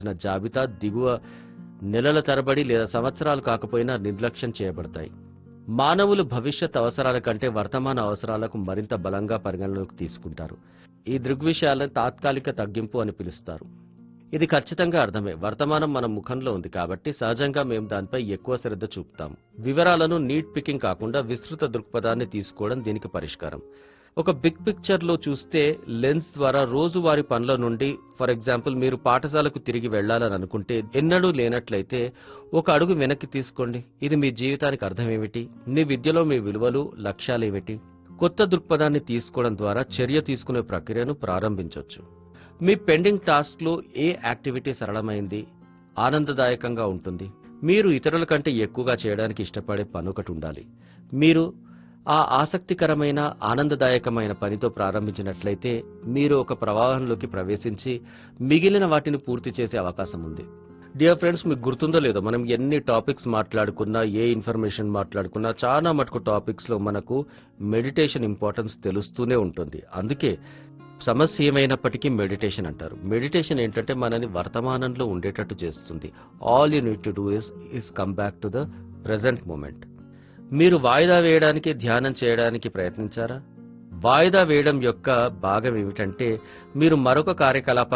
చేసిన జాబితా దిగువ నెలల తరబడి లేదా సంవత్సరాలు కాకపోయినా నిర్లక్ష్యం చేయబడతాయి మానవులు భవిష్యత్ అవసరాల కంటే వర్తమాన అవసరాలకు మరింత బలంగా పరిగణలోకి తీసుకుంటారు ఈ దృగ్విషయాలను తాత్కాలిక తగ్గింపు అని పిలుస్తారు ఇది ఖచ్చితంగా అర్థమే వర్తమానం మన ముఖంలో ఉంది కాబట్టి సహజంగా మేము దానిపై ఎక్కువ శ్రద్ధ చూపుతాం వివరాలను నీట్ పికింగ్ కాకుండా విస్తృత దృక్పథాన్ని తీసుకోవడం దీనికి పరిష్కారం ఒక బిగ్ పిక్చర్ లో చూస్తే లెన్స్ ద్వారా రోజువారీ పనుల నుండి ఫర్ ఎగ్జాంపుల్ మీరు పాఠశాలకు తిరిగి వెళ్లాలని అనుకుంటే ఎన్నడూ లేనట్లయితే ఒక అడుగు వెనక్కి తీసుకోండి ఇది మీ జీవితానికి అర్థమేమిటి మీ విద్యలో మీ విలువలు లక్ష్యాలేమిటి కొత్త దృక్పథాన్ని తీసుకోవడం ద్వారా చర్య తీసుకునే ప్రక్రియను ప్రారంభించవచ్చు మీ పెండింగ్ టాస్క్ లో ఏ యాక్టివిటీ సరళమైంది ఆనందదాయకంగా ఉంటుంది మీరు ఇతరుల కంటే ఎక్కువగా చేయడానికి ఇష్టపడే పని ఒకటి ఉండాలి మీరు ఆ ఆసక్తికరమైన ఆనందదాయకమైన పనితో ప్రారంభించినట్లయితే మీరు ఒక ప్రవాహంలోకి ప్రవేశించి మిగిలిన వాటిని పూర్తి చేసే అవకాశం ఉంది డియర్ ఫ్రెండ్స్ మీకు గుర్తుందో లేదో మనం ఎన్ని టాపిక్స్ మాట్లాడుకున్నా ఏ ఇన్ఫర్మేషన్ మాట్లాడుకున్నా చాలా మటుకు టాపిక్స్ లో మనకు మెడిటేషన్ ఇంపార్టెన్స్ తెలుస్తూనే ఉంటుంది అందుకే సమస్య ఏమైనప్పటికీ మెడిటేషన్ అంటారు మెడిటేషన్ ఏంటంటే మనని వర్తమానంలో ఉండేటట్టు చేస్తుంది all you need to do is is come back to the present moment మీరు వాయిదా వేయడానికి ధ్యానం చేయడానికి ప్రయత్నించారా వాయిదా వేయడం యొక్క భాగం ఏమిటంటే మీరు మరొక కార్యకలాపాన్ని